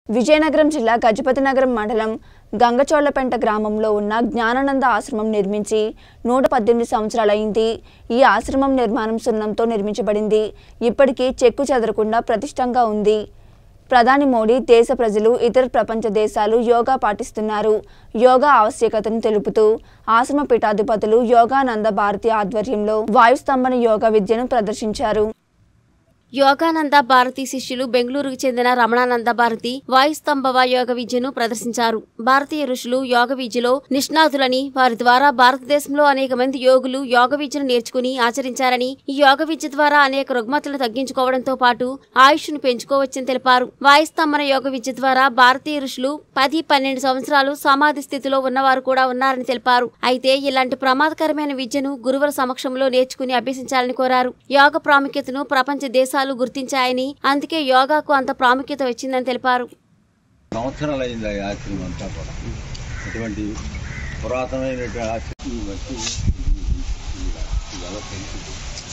విజయనగరం జిల్లా గజపతినగరం మండలం గంగచోళ్లపెంట గ్రామంలో ఉన్న జ్ఞానానంద ఆశ్రమం నిర్మించి నూట పద్దెనిమిది సంవత్సరాలైంది ఈ ఆశ్రమం నిర్మాణం సున్నంతో నిర్మించబడింది ఇప్పటికీ చెక్కు చెదరకుండా ప్రతిష్టంగా ఉంది ప్రధాని మోడీ దేశ ప్రజలు ఇతర ప్రపంచ దేశాలు యోగా పాటిస్తున్నారు యోగా ఆవశ్యకతను తెలుపుతూ ఆశ్రమ పీఠాధిపతులు యోగానంద భారతి ఆధ్వర్యంలో వాయుస్తంభన యోగా విద్యను ప్రదర్శించారు యోగానంద భారతి శిష్యులు బెంగళూరుకు చెందిన రమణానంద భారతి వాయుస్తంభవ యోగ విద్యను ప్రదర్శించారు భారతీయ ఋషులు యోగ విద్యలో నిష్ణాతులని వారి ద్వారా భారతదేశంలో అనేక మంది యోగులు యోగ విద్యను నేర్చుకుని ఆచరించారని ఈ యోగ విద్య ద్వారా అనేక రుగ్మతలను తగ్గించుకోవడంతో పాటు ఆయుష్ను పెంచుకోవచ్చని తెలిపారు వాయుస్తంభన యోగ విద్య ద్వారా భారతీయ ఋషులు పది పన్నెండు సంవత్సరాలు సమాధి స్థితిలో ఉన్నవారు కూడా ఉన్నారని తెలిపారు అయితే ఇలాంటి ప్రమాదకరమైన విద్యను గురువుల సమక్షంలో నేర్చుకుని అభ్యసించాలని కోరారు యోగ ప్రాముఖ్యతను ప్రపంచ దేశాలు గుర్తించాయని అందుకే యోగాకు అంత ప్రాముఖ్యత వచ్చిందని తెలిపారు సంవత్సరాలు అయింది ఆ ఆశ్రమం అంతా కూడా అటువంటి పురాతనమైన ఆశ్రమం బట్టి ఇది- ఇది ఎలా పెంచుతుంది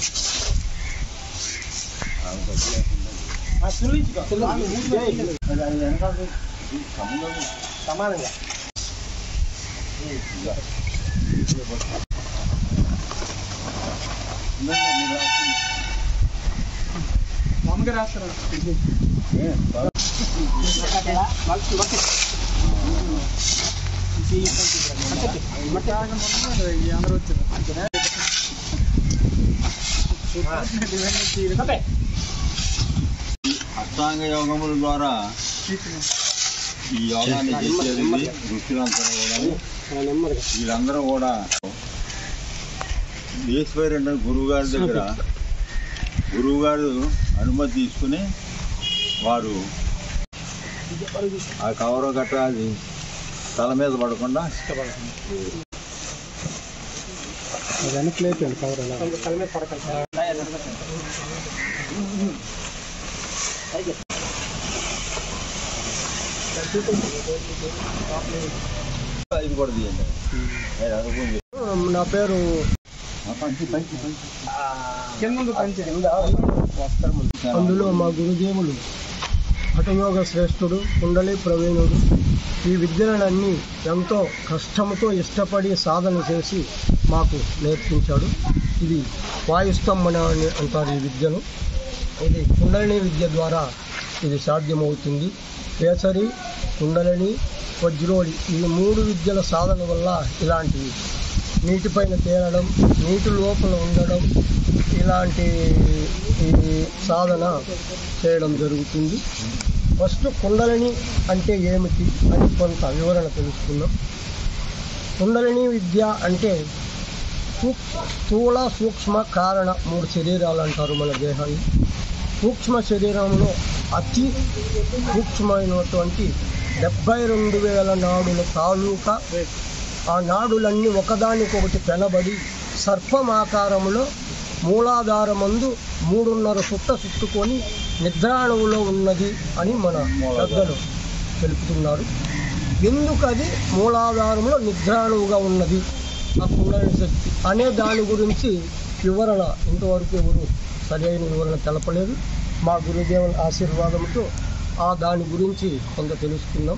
ఆ బట్టి లేకుండా అది అది వెనకాల ఇది సంబంధం సమానంగా ఉందండి, మీరు రాస్తుంది. మామూలుగా రాస్తారు ఏ, బాగా అందరూ వచ్చారు అష్టాంగ యోగముల ద్వారా ఈ యోగాన్ని చేసేది ఋషులందరూ కూడా వీళ్ళందరూ కూడా ఈశ్వరుడు గురువు గారి దగ్గర గురువు గారు అనుమతి తీసుకుని వారు ఆ కవర గట్ట అది తల మీద పడకుండా వెనక్కి లేపండి కవర్ అలా తల మీద పడకండి ఇది కూడా తీయండి అది అనుకుంది నా పేరు ఆ, పంచి పంచి పంచి కింద అందులో మా గురుదేవులు హఠయోగ శ్రేష్ఠుడు కుండలి ప్రవీణుడు ఈ విద్యలన్నీ ఎంతో కష్టంతో ఇష్టపడి సాధన చేసి మాకు నేర్పించాడు ఇది వాయుస్తంభన అని అంటారు ఈ విద్యను ఇది కుండలిని విద్య ద్వారా ఇది సాధ్యమవుతుంది కేసరి కుండలిని వజ్రోడి ఈ మూడు విద్యల సాధన వల్ల ఇలాంటివి నీటిపైన తేలడం నీటి లోపల ఉండడం ఇలాంటి ఈ సాధన చేయడం జరుగుతుంది ఫస్ట్ కుండలిని అంటే ఏమిటి అని కొంత వివరణ తెలుసుకుందాం కుండలిని విద్య అంటే సూక్- స్థూల సూక్ష్మ కారణ మూడు శరీరాలు అంటారు మన దేహాన్ని సూక్ష్మ శరీరంలో అతి సూక్ష్మమైనటువంటి డెబ్బై రెండు వేల నాడుల తాలూకా ఆ నాడులన్నీ ఒకదానికొకటి పెనబడి సర్పం ఆకారములో మూలాధారమందు మూడున్నర సుట్ట చుట్టుకొని నిద్రాణువులో ఉన్నది అని మన పెద్దలు తెలుపుతున్నారు ఎందుకు అది మూలాధారంలో నిద్రాణువుగా ఉన్నది ఆ కుండలిని శక్తి అనే దాని గురించి వివరణ ఇంతవరకు ఎవరు సరైన వివరణ తెలపలేదు మా గురుదేవుల ఆశీర్వాదంతో ఆ దాని గురించి కొంత తెలుసుకుందాం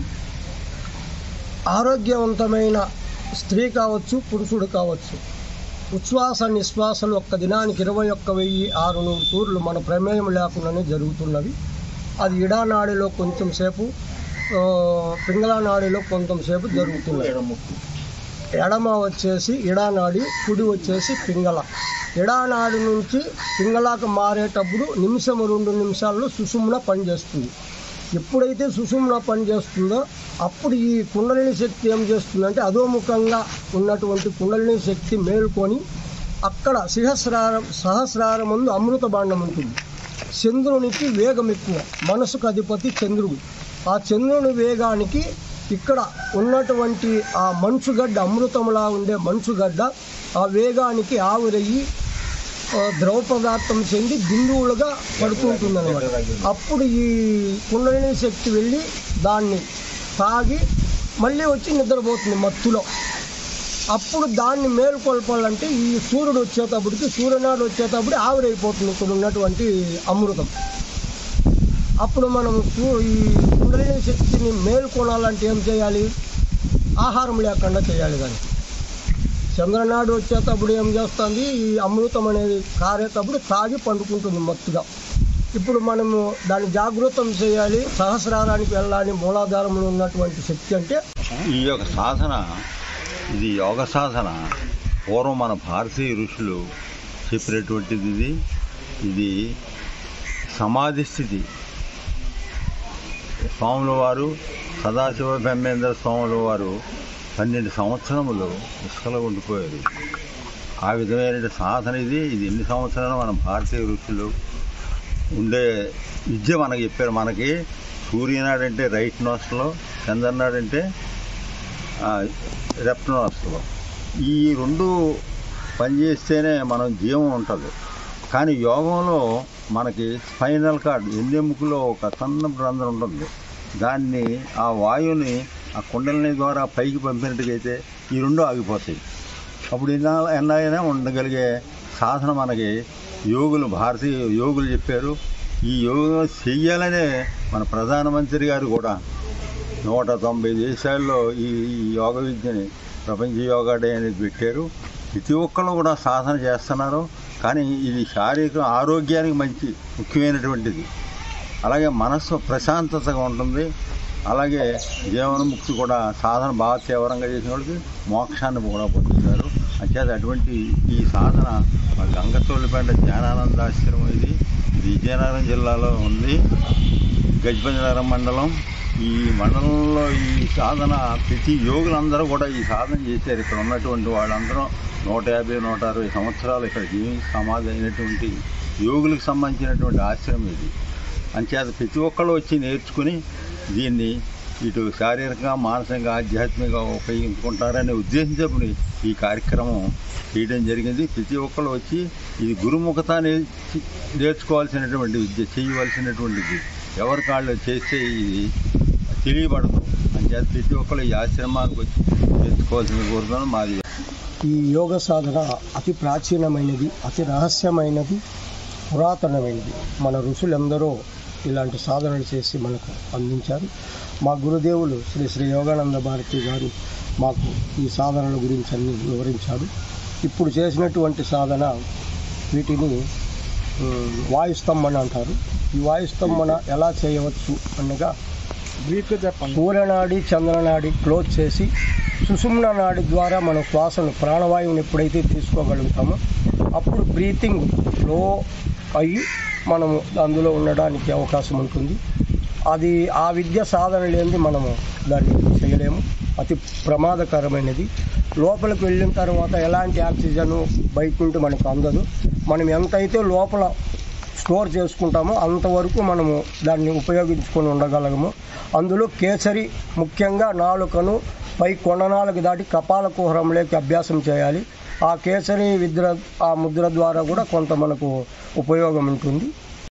ఆరోగ్యవంతమైన స్త్రీ కావచ్చు పురుషుడు కావచ్చు ఉచ్ఛ్వాస నిశ్వాసలు ఒక్క దినానికి ఇరవై ఒక్క వెయ్యి ఆరు నూరు తూర్లు మన ప్రమేయం లేకుండానే జరుగుతున్నవి అది ఇడానాడిలో కొంచెం సేపు ఆ, పింగళా నాడిలో కొంచెం సేపు జరుగుతున్నది ఎడముక్కు ఎడమ వచ్చేసి ఇడానాడి కుడి వచ్చేసి పింగళ ఇడానాడి నుంచి పింగళకు మారేటప్పుడు నిమిషం రెండు నిమిషాల్లో సుషుమ్న పనిచేస్తుంది ఎప్పుడైతే సుషుమ్న పనిచేస్తుందో అప్పుడు ఈ కుండలిని శక్తి ఏం చేస్తుందంటే అధోముఖంగా ఉన్నటువంటి కుండలిని శక్తి మేల్కొని అక్కడ సహస్రారం సహస్రారం ముందు అమృత బాండం ఉంటుంది చంద్రునికి వేగం ఎక్కువ మనసుకు అధిపతి చంద్రుడు ఆ చంద్రుని వేగానికి ఇక్కడ ఉన్నటువంటి ఆ మంచుగడ్డ అమృతంలా ఉండే మంచుగడ్డ ఆ వేగానికి ఆవిరయ్యి ఆ, ద్రవ పదార్థం చెంది బిందువులుగా పడుతుంటుంది అనమాట అప్పుడు ఈ కుండలిని శక్తి వెళ్ళి దాన్ని తాగి మళ్ళీ వచ్చి నిద్రపోతుంది మత్తులో అప్పుడు దాన్ని మేలుకొల్పాలంటే ఈ సూర్యుడు వచ్చేటప్పటికి సూర్యనాడు వచ్చేటప్పుడు ఆవిరైపోతుంది ఇక్కడ ఉన్నటువంటి అమృతం అప్పుడు మనం సూ- ఈ కుండలిని శక్తి వాటిని మేల్కొనాలంటే ఏం చేయాలి ఆహారం లేకుండా చేయాలి దానికి చంద్రనాడు వచ్చేటప్పుడు ఏం చేస్తుంది ఈ అమృతం అనేది కారేటప్పుడు తాగి పండుకుంటుంది మత్తుగా ఇప్పుడు మనము దాన్ని జాగృతం చేయాలి సహస్రారానికి వెళ్ళాలి మూలాధారంలో ఉన్నటువంటి శక్తి అంటే ఈ యొక్క సాధన ఇది యోగ సాధన పూర్వం మన భారతీయ ఋషులు చెప్పినటువంటిది ఇది ఇది సమాధి స్థితి స్వాముల వారు సదాశివ బ్రహ్మేంద్ర స్వాముల వారు పన్నెండు సంవత్సరములు ఇసుకలో ఉండిపోయారు ఆ విధమైన సాధన ఇది ఇది ఎన్ని సంవత్సరాలు మన భారతీయ ఋషులు ఉండే విద్య మనకి చెప్పారు మనకి సూర్యనాడు అంటే రైట్ నోస్ట్లో చంద్రనాడు అంటే లెఫ్ట్ నోస్ట్లో ఈ రెండు పనిచేస్తేనే మనం జీవం ఉంటుంది కానీ యోగంలో మనకి స్పైనల్ కార్డ్ ఎన్నెముకలో ఒక సన్న రంధ్రం ఉంటుంది దాన్ని ఆ వాయువుని ఆ కుండలిని ద్వారా పైకి పంపినట్టుగైతే ఈ రెండు ఆగిపోతాయి అప్పుడు ఎన్నా ఎన్నైనా ఉండగలిగే సాధన మనకి యోగులు భారతీయ యోగులు చెప్పారు ఈ యోగం చెయ్యాలనే మన ప్రధానమంత్రి గారు కూడా నూట తొంభై దేశాల్లో ఈ ఈ యోగ విద్యని ప్రపంచ యోగా డే అనేది పెట్టారు ప్రతి ఒక్కళ్ళు కూడా సాధన చేస్తున్నారు కానీ ఇది శారీరక ఆరోగ్యానికి మంచి ముఖ్యమైనటువంటిది అలాగే మనస్సు ప్రశాంతతగా ఉంటుంది అలాగే జీవనముక్తి కూడా సాధన బాగా తీవ్రంగా చేసిన వాళ్ళకి మోక్షాన్ని కూడా పొందుతారు అంచేత అటువంటి ఈ సాధన మా గంగతోళ్ళపేట జ్ఞానానంద ఆశ్రమం ఇది ఇది విజయనగరం జిల్లాలో ఉంది గజపతినగరం మండలం ఈ మండలంలో ఈ సాధన ప్రతి యోగులందరూ కూడా ఈ సాధన చేశారు ఇక్కడ ఉన్నటువంటి వాళ్ళందరూ నూట యాభై నూట అరవై సంవత్సరాలు ఇక్కడ జీవించి సమాధి అయినటువంటి యోగులకు సంబంధించినటువంటి ఆశ్రమం ఇది అంచేత ప్రతి ఒక్కళ్ళు వచ్చి నేర్చుకుని దీన్ని ఇటు శారీరకంగా మానసికంగా ఆధ్యాత్మికంగా ఉపయోగించుకుంటారనే ఉద్దేశించబడి ఈ కార్యక్రమం చేయడం జరిగింది ప్రతి ఒక్కళ్ళు వచ్చి ఇది గురుముఖత నేర్చి నేర్చుకోవాల్సినటువంటి విద్య చేయవలసినటువంటిది ఎవరి కాళ్ళు చేస్తే ఇది తెలియబడదు అంచేత ప్రతి ఒక్కళ్ళు ఈ ఆశ్రమానికి వచ్చి నేర్చుకోవాల్సిన కోరుతున్నాను మాది ఈ యోగ సాధన అతి ప్రాచీనమైనది అతి రహస్యమైనది పురాతనమైనది మన ఋషులందరూ ఇలాంటి సాధనలు చేసి మనకు అందించారు మా గురుదేవులు శ్రీ శ్రీ యోగానంద భారతి గారు మాకు ఈ సాధనల గురించి అన్ని వివరించారు ఇప్పుడు చేసినటువంటి సాధన వీటిని ఉమ్, వాయుస్తంభన అంటారు ఈ వాయుస్తంభన ఎలా చేయవచ్చు అనగా సూర్యనాడి చంద్రనాడి క్లోజ్ చేసి సుషుమ్న నాడి ద్వారా మనం శ్వాసను ప్రాణవాయువుని ఎప్పుడైతే తీసుకోగలుగుతామో అప్పుడు బ్రీతింగ్ లో అయ్యి మనము అందులో ఉండడానికి అవకాశం ఉంటుంది అది ఆ విద్య సాధన లేనిది మనము దాన్ని చేయలేము అతి ప్రమాదకరమైనది లోపలికి వెళ్ళిన తర్వాత ఎలాంటి ఆక్సిజన్ బయట నుండి మనకు అందదు మనం ఎంతైతే లోపల స్టోర్ చేసుకుంటామో అంతవరకు మనము దాన్ని ఉపయోగించుకొని ఉండగలము అందులో కేసరి ముఖ్యంగా నాలుకను పై కొండనాలకు దాటి కపాల కుహరంలోకి అభ్యాసం చేయాలి ఆ కేసరి విద్ర ఆ ముద్ర ద్వారా కూడా కొంత మనకు ఉపయోగం ఉంటుంది